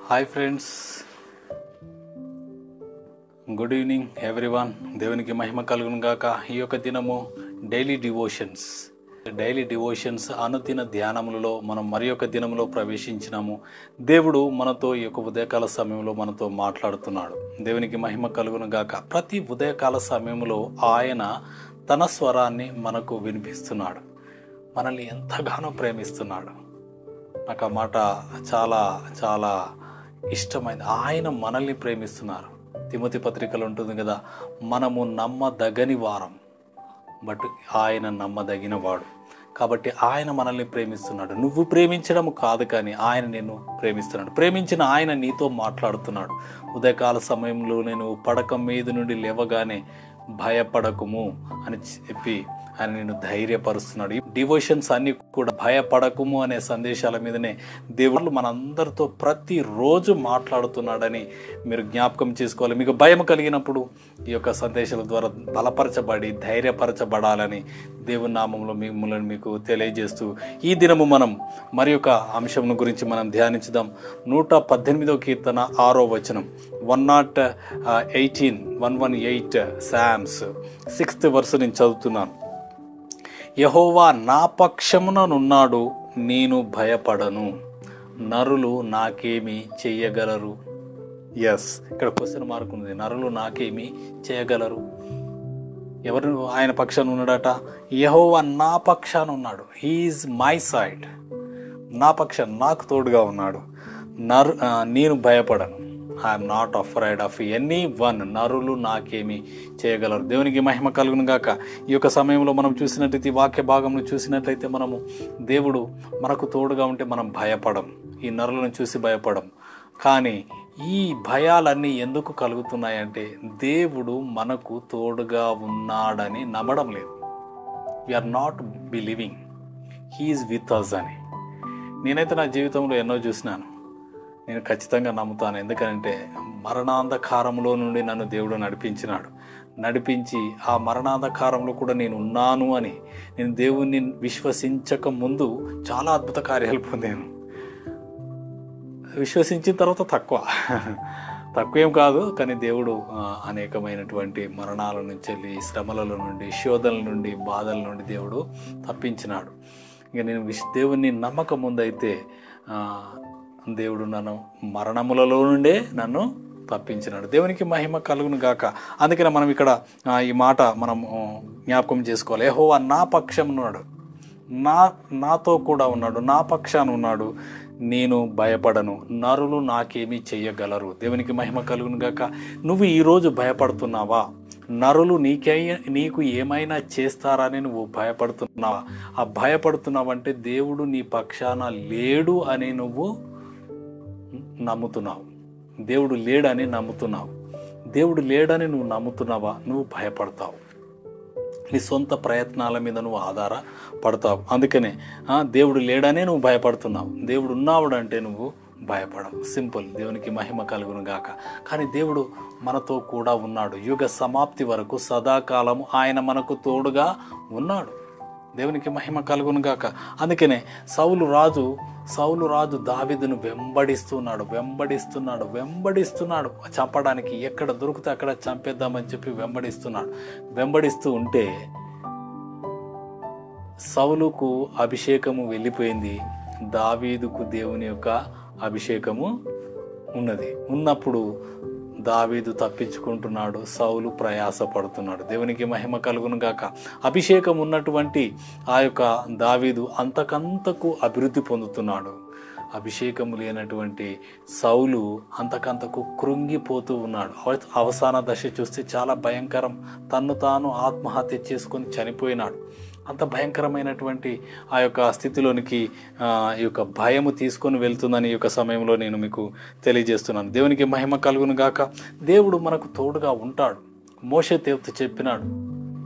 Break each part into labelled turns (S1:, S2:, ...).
S1: Hi friends good evening everyone దేవునికి మహిమ కలుగును గాక ఈ యొక్క దినము డైలీ డివోషన్స్ డైలీ డివోషన్స్ అనుదిన ధ్యానములలో మనం మరి యొక్క దినంలో ప్రవేశించినాము దేవుడు మనతో ఈ యొక్క ఉదయకాల సమయంలో మనతో మాట్లాడుతున్నాడు దేవునికి మహిమ కలుగును గాక ప్రతి ఉదయకాల సమయంలో ఆయన తన స్వరాన్ని మనకు వినిపిస్తున్నాడు మనల్ని ఎంతగానో ప్రేమిస్తున్నాడు నాకు ఆ మాట చాలా చాలా ఇష్టమైంది ఆయన మనల్ని ప్రేమిస్తున్నారు తిమతి పత్రికలు ఉంటుంది కదా మనము నమ్మదగని వారం బట్ ఆయన నమ్మదగిన వాడు కాబట్టి ఆయన మనల్ని ప్రేమిస్తున్నాడు నువ్వు ప్రేమించడం కాదు కానీ ఆయన నిన్ను ప్రేమిస్తున్నాడు ప్రేమించిన ఆయన నీతో మాట్లాడుతున్నాడు ఉదయకాల సమయంలో నేను పడక మీద నుండి లేవగానే భయపడకుము అని చెప్పి ఆయన నేను ధైర్యపరుస్తున్నాడు ఈ డివోషన్స్ అన్ని కూడా భయపడకుము అనే సందేశాల మీదనే దేవుళ్ళు మనందరితో ప్రతిరోజు మాట్లాడుతున్నాడని మీరు జ్ఞాపకం చేసుకోవాలి మీకు భయం కలిగినప్పుడు ఈ యొక్క సందేశాల ద్వారా బలపరచబడి ధైర్యపరచబడాలని దేవుని నామంలో మిమ్మల్ని మీకు తెలియజేస్తూ ఈ దినము మనం మరి యొక్క అంశం గురించి మనం ధ్యానించుదాం నూట పద్దెనిమిదో కీర్తన ఆరో వచనం one not eighteen one one eight psalms sixth verse నేను చదువుతున్నాను యహోవా నా పక్షముననున్నాడు నేను భయపడను నరులు నాకేమి చెయ్యగలరు ఎస్ ఇక్కడ క్వశ్చన్ మార్క్ ఉంది నరులు నాకేమి చేయగలరు ఎవరు ఆయన పక్షాన ఉన్నాడట యహోవా నా పక్షాన ఉన్నాడు హీఈస్ మై సైడ్ నా పక్షాన నాకు తోడుగా ఉన్నాడు నరు ఆ, నేను భయపడను I'm not afraid of anyone నరులు నాకేమి చేయగలరు దేవునికి మహిమ కలుగును గాక ఈ యొక్క సమయంలో మనం చూసినట్లయితే ఈ వాక్య భాగంలో చూసినట్లయితే మనము దేవుడు మనకు తోడుగా ఉంటే మనం భయపడం ఈ నరులను చూసి భయపడం కానీ ఈ భయాలన్నీ ఎందుకు కలుగుతున్నాయంటే దేవుడు మనకు తోడుగా ఉన్నాడని నమ్మడం లేదు we are not believing he is with us అని నేనైతే నా జీవితంలో ఎన్నో చూసినాను నేను ఖచ్చితంగా నమ్ముతాను ఎందుకంటే మరణాంధకారంలో నుండి నన్ను దేవుడు నడిపించినాడు నడిపించి ఆ మరణాంధకారంలో కూడా నేను ఉన్నాను అని నేను దేవుణ్ణి విశ్వసించక ముందు చాలా అద్భుత కార్యాలు పొందాను విశ్వసించిన తర్వాత తక్కువ తక్కువ ఏం కాదు కానీ దేవుడు ఆ, అనేకమైనటువంటి మరణాల నుంచి వెళ్ళి శ్రమల నుండి శోధనల నుండి బాధల నుండి దేవుడు తప్పించినాడు ఇక నేను విశ్ దేవుణ్ణి నమ్మకం ముందైతే ఆ, దేవుడు నన్ను మరణములలో నుండే నన్ను తప్పించినాడు దేవునికి మహిమ కలుగును గాక అందుకనే మనం ఇక్కడ ఆ, ఈ మాట మనం ఆ, జ్ఞాపకం చేసుకోవాలి ఏహో నా పక్షం ఉన్నాడు నా నాతో కూడా ఉన్నాడు నా పక్షాన ఉన్నాడు నేను భయపడను నరులు నాకేమీ చెయ్యగలరు దేవునికి మహిమ కలుగును గాక నువ్వు ఈరోజు భయపడుతున్నావా నరులు నీకే నీకు ఏమైనా చేస్తారని నువ్వు భయపడుతున్నావా ఆ భయపడుతున్నావంటే దేవుడు నీ పక్షాన లేడు అని నువ్వు నమ్ముతున్నావు దేవుడు లేడని నమ్ముతున్నావు దేవుడు లేడని నువ్వు నమ్ముతున్నావా నువ్వు భయపడతావు నీ సొంత ప్రయత్నాల మీద నువ్వు ఆధారపడతావు అందుకనే ఆ, దేవుడు లేడనే నువ్వు భయపడుతున్నావు దేవుడు ఉన్నాడు అంటే నువ్వు భయపడవు సింపుల్ దేవునికి మహిమ కలుగును గాక కానీ దేవుడు మనతో కూడా ఉన్నాడు యుగ సమాప్తి వరకు సదాకాలము ఆయన మనకు తోడుగా ఉన్నాడు దేవునికి మహిమ కలుగును గాక అందుకనే సౌలు రాజు సౌలు రాజు దావిదును వెంబడిస్తున్నాడు వెంబడిస్తున్నాడు వెంబడిస్తున్నాడు చంపడానికి ఎక్కడ దొరికితే అక్కడ చంపేద్దామని చెప్పి వెంబడిస్తున్నాడు వెంబడిస్తూ ఉంటే సౌలుకు అభిషేకము వెళ్ళిపోయింది దావీదుకు దేవుని యొక్క అభిషేకము ఉన్నది ఉన్నప్పుడు దావీదు తప్పించుకుంటున్నాడు సౌలు ప్రయాసపడుతున్నాడు దేవునికి మహిమ కలుగును గాక అభిషేకం ఉన్నటువంటి ఆ యొక్క దావీదు అంతకంతకు అభివృద్ధి పొందుతున్నాడు అభిషేకము లేనటువంటి సౌలు అంతకంతకు కృంగిపోతూ ఉన్నాడు అవ- అవసాన దశ చూస్తే చాలా భయంకరం తన్ను తాను ఆత్మహత్య చేసుకొని చనిపోయినాడు అంత భయంకరమైనటువంటి ఆ యొక్క స్థితిలోనికి ఆ, ఈ యొక్క భయము తీసుకొని వెళ్తుందని ఈ యొక్క సమయంలో నేను మీకు తెలియజేస్తున్నాను దేవునికి మహిమ కలుగును గాక దేవుడు మనకు తోడుగా ఉంటాడు మోషే దేవత చెప్పినాడు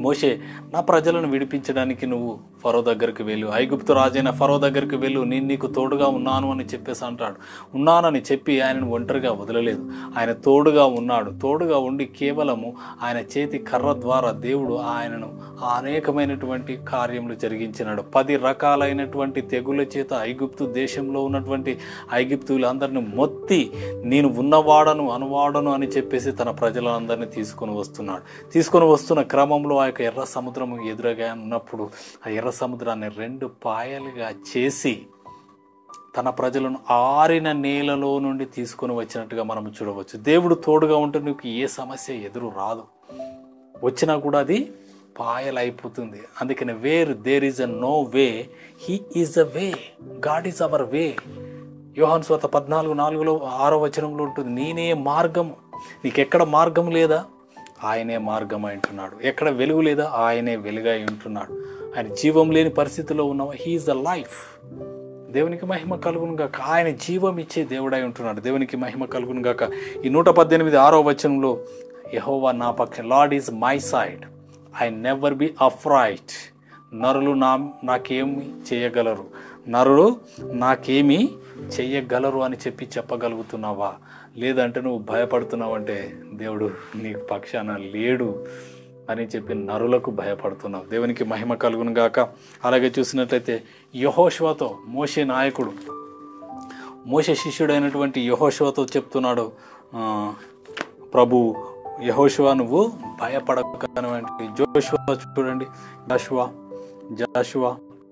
S1: మోషే నా ప్రజలను విడిపించడానికి నువ్వు ఫరో దగ్గరికి వెళ్ళు ఐగుప్తు రాజైన ఫరో దగ్గరికి వెళ్ళు నేను నీకు తోడుగా ఉన్నాను అని చెప్పేసి అంటాడు ఉన్నానని చెప్పి ఆయనను ఒంటరిగా వదలలేదు ఆయన తోడుగా ఉన్నాడు తోడుగా ఉండి కేవలము ఆయన చేతి కర్ర ద్వారా దేవుడు ఆయనను అనేకమైనటువంటి కార్యములు జరిగించినాడు పది రకాలైనటువంటి తెగుల చేత ఐగుప్తు దేశంలో ఉన్నటువంటి ఐగుప్తులందరిని మొత్తి నేను ఉన్నవాడను అనువాడను అని చెప్పేసి తన ప్రజలందరినీ తీసుకొని వస్తున్నాడు తీసుకొని వస్తున్న క్రమంలో ఆ యొక్క ఎర్ర సముద్రం ఎదురుగా ఉన్నప్పుడు ఆ ఎర్ర సముద్రాన్ని రెండు పాయలుగా చేసి తన ప్రజలను ఆరిన నేలలో నుండి తీసుకొని వచ్చినట్టుగా మనం చూడవచ్చు దేవుడు తోడుగా ఉంటే నీకు ఏ సమస్య ఎదురు రాదు వచ్చినా కూడా అది పాయలైపోతుంది అందుకని where there is a no way he is a way God is our way Yohan స్వత పద్నాలుగు నాలుగులో ఆరో వచనంలో ఉంటుంది నేనే మార్గము నీకెక్కడ మార్గం లేదా ఆయనే మార్గం అంటున్నాడు ఎక్కడ వెలుగు లేదా ఆయనే వెలుగై ఉంటున్నాడు ఆయన జీవం లేని పరిస్థితిలో ఉన్నవా హీఈస్ ద లైఫ్ దేవునికి మహిమ కలుగును గాక ఆయన జీవం ఇచ్చే దేవుడై ఉంటున్నాడు దేవునికి మహిమ కలుగును గాక ఈ నూట పద్దెనిమిది ఆరో వచనంలో యహోవా నా పక్షం Lord is my side I never be afraid నరులు నా నాకేమి చేయగలరు నరులు నాకేమి చెయ్యగలరు అని చెప్పి చెప్పగలుగుతున్నావా లేదంటే నువ్వు భయపడుతున్నావంటే దేవుడు నీకు పక్షాన లేడు అని చెప్పి నరులకు భయపడుతున్నావు దేవునికి మహిమ కలుగును గాక అలాగే చూసినట్లయితే యహోష్వాతో మోషే నాయకుడు మోషే శిష్యుడైనటువంటి యహోష్వాతో చెప్తున్నాడు ఆ, ప్రభు యహోషువా నువ్వు భయపడకనటువంటి జోషువా చూడండి జాషువా జాషువా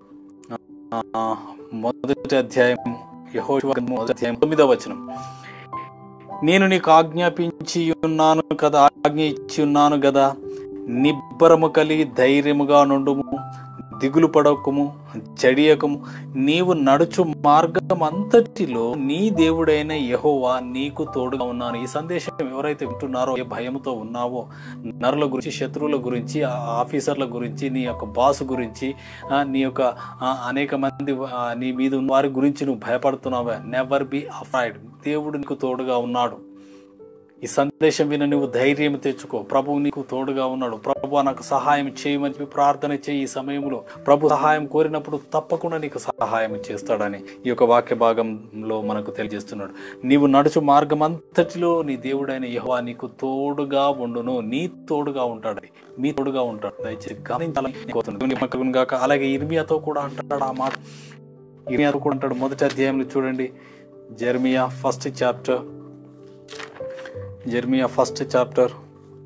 S1: ఆ, మొదటి అధ్యాయం యహోషువా మొదటి అధ్యాయం తొమ్మిదవ వచనం నేను నీకు ఆజ్ఞాపించి ఉన్నాను కదా ఆజ్ఞ ఇచ్చి ఉన్నాను కదా నిబ్బరము కలిగి ధైర్యముగా నుండుము దిగులు పడకము చెడియకము నీవు నడుచు మార్గం అంతటిలో నీ దేవుడైన యహోవా నీకు తోడుగా ఉన్నాను ఈ సందేశం ఎవరైతే వింటున్నారో ఏ భయంతో ఉన్నావో నరుల గురించి శత్రువుల గురించి ఆ ఆఫీసర్ల గురించి నీ యొక్క బాస్ గురించి ఆ, నీ యొక్క ఆ, అనేక మంది ఆ, నీ మీద ఉన్న వారి గురించి నువ్వు భయపడుతున్నావా నెవర్ బి అఫ్రైడ్ దేవుడు నీకు తోడుగా ఉన్నాడు ఈ సందేశం విన నువ్వు ధైర్యం తెచ్చుకో ప్రభువు నీకు తోడుగా ఉన్నాడు ప్రభు నాకు సహాయం చేయమని చెప్పి ప్రార్థన చేయి ఈ సమయంలో ప్రభు సహాయం కోరినప్పుడు తప్పకుండా నీకు సహాయం చేస్తాడని ఈ యొక్క వాక్య భాగంలో మనకు తెలియజేస్తున్నాడు నీవు నడుచు మార్గం అంతటిలో నీ దేవుడైన యెహోవా నీకు తోడుగా ఉండును నీ తోడుగా ఉంటాడు మీ తోడుగా ఉంటాడు దయచేసి గమనించాలని కోరుతున్నాను. దేవుని మహిమ గాక అలాగే ఇర్మియాతో కూడా అంటాడు ఆ మాట ఇర్మియాతో కూడా అంటాడు మొదటి అధ్యాయంలో చూడండి Jeremiah first chapter Jeremiah first chapter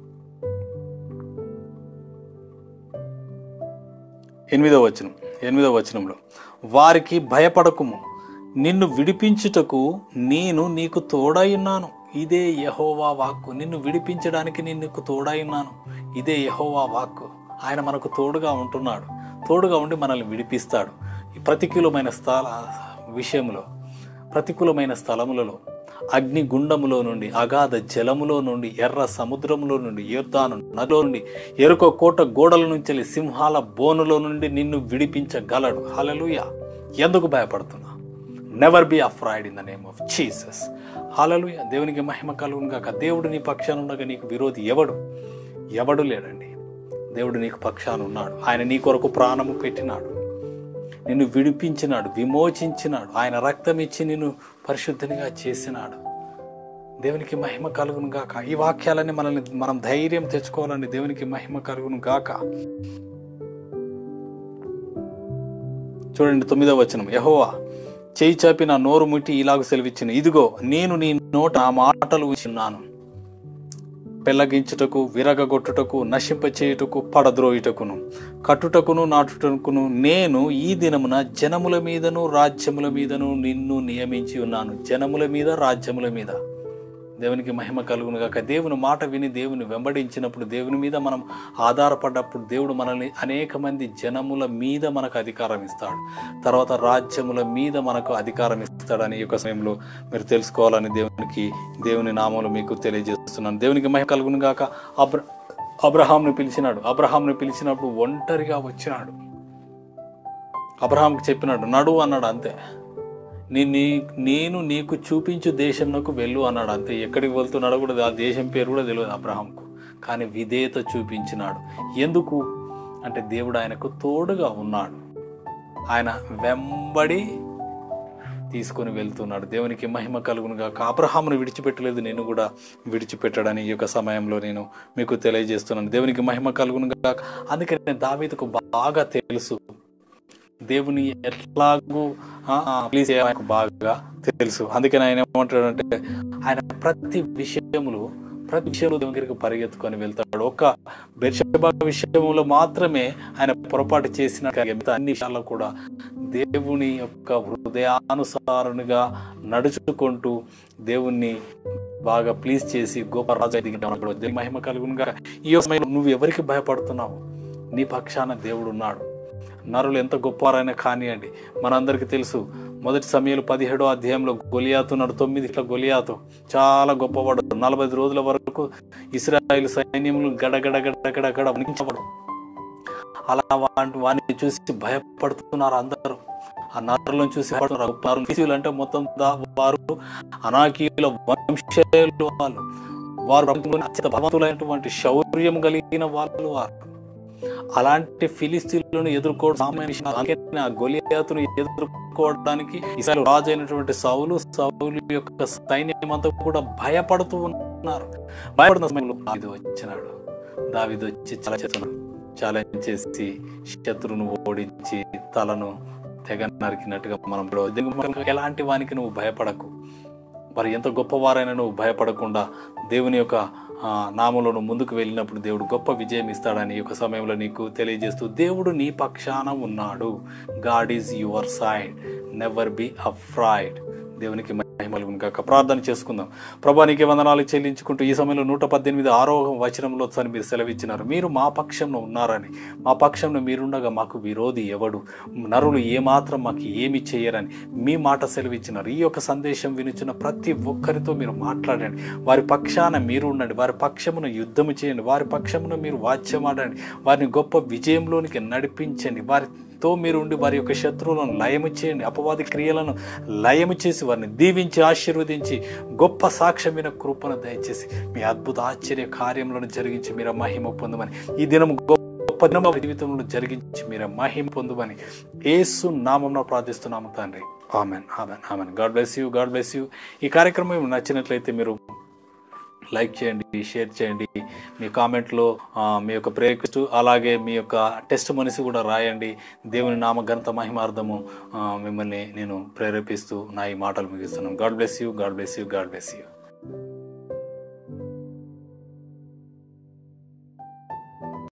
S1: ఎనిమిదవ వచనం ఎనిమిదవ వచనంలో వారికి భయపడకుము నిన్ను విడిపించుటకు నేను నీకు తోడై ఉన్నాను ఇదే యహోవా వాక్కు నిన్ను విడిపించడానికి నేను నీకు తోడై ఉన్నాను ఇదే యహోవా వాక్కు ఆయన మనకు తోడుగా ఉంటున్నాడు తోడుగా ఉండి మనల్ని విడిపిస్తాడు ఈ ప్రతికూలమైన స్థల విషయంలో ప్రతికూలమైన స్థలములలో అగ్ని గుండములో నుండి అగాధ జలములో నుండి ఎర్ర సముద్రములో నుండి యోర్దాను నదిలో నుండి ఎరుక కోట గోడల నుంచి వెళ్ళి సింహాల బోనులో నుండి నిన్ను విడిపించగలడు హలలుయ ఎందుకు భయపడుతున్నా never be afraid in the name of Jesus hallelujah దేవునికి మహిమ కలుగును గాక దేవుడు నీ పక్షాన ఉండగా నీకు విరోధి ఎవడు ఎవడు లేడండి దేవుడు నీకు పక్షాన ఉన్నాడు ఆయన నీ కొరకు ప్రాణము పెట్టినాడు నిన్ను విడిపించినాడు విమోచించినాడు ఆయన రక్తం ఇచ్చి నిన్ను పరిశుద్ధినిగా చేసినాడు దేవునికి మహిమ కలుగును గాక ఈ వాక్యాలని మనల్ని మనం ధైర్యం తెచ్చుకోవాలని దేవునికి మహిమ కలుగును గాక చూడండి తొమ్మిదవ వచనం యహోవా చేయి చాపి నా నోరు ముట్టి ఇలాగ సెలవిచ్చిన ఇదిగో నేను నీ నోట నా మాటలు ఉంచున్నాను పెళ్ళగించుటకు విరగగొట్టుటకు నశింపచేయుటకు పడద్రోయుటకును కట్టుటకును నాటుటకును నేను ఈ దినమున జనముల మీదను రాజ్యముల మీదను నిన్ను నియమించి ఉన్నాను జనముల మీద రాజ్యముల మీద దేవునికి మహిమ కలుగును గాక దేవుని మాట విని దేవుని వెంబడించినప్పుడు దేవుని మీద మనం ఆధారపడ్డప్పుడు దేవుడు మనల్ని అనేక మంది జనముల మీద మనకు అధికారం ఇస్తాడు తర్వాత రాజ్యముల మీద మనకు అధికారం ఇస్తాడని ఈ యొక్క సమయంలో మీరు తెలుసుకోవాలని దేవునికి దేవుని నామంలో మీకు తెలియజేస్తున్నాను దేవునికి మహిమ కలుగును గాక అబ్ర అబ్రహాంను పిలిచినాడు అబ్రహాంను పిలిచినప్పుడు ఒంటరిగా వచ్చినాడు అబ్రహాంకి చెప్పినాడు నడు అన్నాడు అంతే నీ నీ నేను నీకు చూపించు దేశంలోకి వెళ్ళు అన్నాడు అంతే ఎక్కడికి వెళ్తున్నాడో కూడా ఆ దేశం పేరు కూడా తెలియదు అబ్రహాంకు కానీ విధేయత చూపించినాడు ఎందుకు అంటే దేవుడు ఆయనకు తోడుగా ఉన్నాడు ఆయన వెంబడి తీసుకొని వెళ్తున్నాడు దేవునికి మహిమ కలుగునుగా అబ్రహామును విడిచిపెట్టలేదు నేను కూడా విడిచిపెట్టాడని ఈ యొక్క సమయంలో నేను మీకు తెలియజేస్తున్నాను దేవునికి మహిమ కలుగునుగా అందుకని నేను దావీదుకు బాగా తెలుసు దేవుని ఎట్లాగూ ప్లీజ్ ఆయనకు బాగా తెలుసు అందుకని ఆయన ఏమంటాడంటే ఆయన ప్రతి విషయములు ప్రతి విషయంలో దేవుని దగ్గరికి పరిగెత్తుకొని వెళ్తాడు ఒక బెర్షబా విషయంలో మాత్రమే ఆయన పొరపాటు చేసిన మిగతా అన్ని విషయాల్లో కూడా దేవుని యొక్క హృదయానుసారునిగా నడుచుకుంటూ దేవుణ్ణి బాగా ప్లీజ్ చేసి గొప్ప రాజు ఎదిగినాడు దేవుని మహిమ కలుగునుగా ఈ యొక్క సమయంలో నువ్వు ఎవరికి భయపడుతున్నావు నీ పక్షాన దేవుడు ఉన్నాడు నరులు ఎంత గొప్పవారైనా కానివ్వండి మనందరికీ తెలుసు మొదటి సమయంలో పదిహేడో అధ్యాయంలో గొలియాతు నాడు తొమ్మిది ఇట్లా గొలియాతు చాలా గొప్పవాడు నలభై రోజుల వరకు ఇస్రాయిల్ సైన్యములు గడగడ గడగడ గడ వణికించబడు అలా వాటి వాడిని చూసి భయపడుతున్నారు అందరూ ఆ నరులను చూసి భయపడుతున్నారు గొప్ప ఫిజికల్ అంటే మొత్తం దా- వారు అనాకీయుల వంశీయులు వాళ్ళు వారు ప్రపంచంలోనే అత్యంత బలవంతులైనటువంటి శౌర్యం కలిగిన వాళ్ళు వారు అలాంటి ఫిలిస్తీన్లను ఎదుర్కోవడం సామాన్య విషయం కాదు. అందుకని ఆ గొలియాతును ఎదుర్కోవడానికి ఇస్రాయేలు రాజు అయినటువంటి సౌలు సౌలు యొక్క సైన్యం అంతా కూడా భయపడుతూ ఉన్నారు భయపడుతున్న సమయంలో దావీదు వచ్చినాడు దావీదు వచ్చి చాలా చేస్తున్నాడు ఛాలెంజ్ చేసి శత్రువును ఓడించి తలను తెగ నరికినట్టుగా మనం ఇప్పుడు దీనికి ఎలాంటి వానికి నువ్వు భయపడకు మరి ఎంత గొప్పవారైనా నువ్వు భయపడకుండా దేవుని యొక్క ఆ, నామంలో నువ్వు ముందుకు వెళ్ళినప్పుడు దేవుడు గొప్ప విజయం ఇస్తాడని ఈ యొక్క సమయంలో నీకు తెలియజేస్తూ దేవుడు నీ పక్షాన ఉన్నాడు God is your side never be afraid దేవునికి మహిమలు కాక ప్రార్థన చేసుకుందాం ప్రభా నీకే వందనాలు చెల్లించుకుంటూ ఈ సమయంలో నూట పద్దెనిమిది ఆరో వచనంలో అని మీరు సెలవిచ్చినారు మీరు మా పక్షంలో ఉన్నారని మా పక్షంలో మీరుండగా మాకు విరోధి ఎవడు నరులు ఏమాత్రం మాకు ఏమి చేయరని మీ మాట సెలవిచ్చినారు ఈ యొక్క సందేశం వినిచిన ప్రతి ఒక్కరితో మీరు మాట్లాడండి వారి పక్షాన మీరు ఉండండి వారి పక్షమును యుద్ధము చేయండి వారి పక్షమును మీరు వాచ్యమాడండి వారిని గొప్ప విజయంలోనికి నడిపించండి వారితో మీరు ఉండి వారి యొక్క శత్రువులను లయము చేయండి అపవాది క్రియలను లయము చేసి వారిని దీవించి ఆశీర్వదించి గొప్ప సాక్ష్యమైన కృపను దయచేసి మీ అద్భుత ఆశ్చర్య కార్యములను జరిగించి మీరు మహిమ పొందమని ఈ దినం గొప్ప దినం మా జీవితంలో జరిగించి మీరు మహిమ పొందమని ఏసు నామంలో ప్రార్థిస్తున్నాము తండ్రి amen amen amen God bless you God bless you ఈ కార్యక్రమం మీకు నచ్చినట్లయితే మీరు లైక్ చేయండి షేర్ చేయండి మీ కామెంట్లో ఆ, మీ యొక్క ప్రేరిస్తూ అలాగే మీ యొక్క టెస్ట్ మనిషి కూడా రాయండి దేవుని నామ ఘనత మహిమార్థము ఆ, మిమ్మల్ని నేను ప్రేరేపిస్తూ నా ఈ మాటలు ముగిస్తున్నాను God bless you God bless you God bless you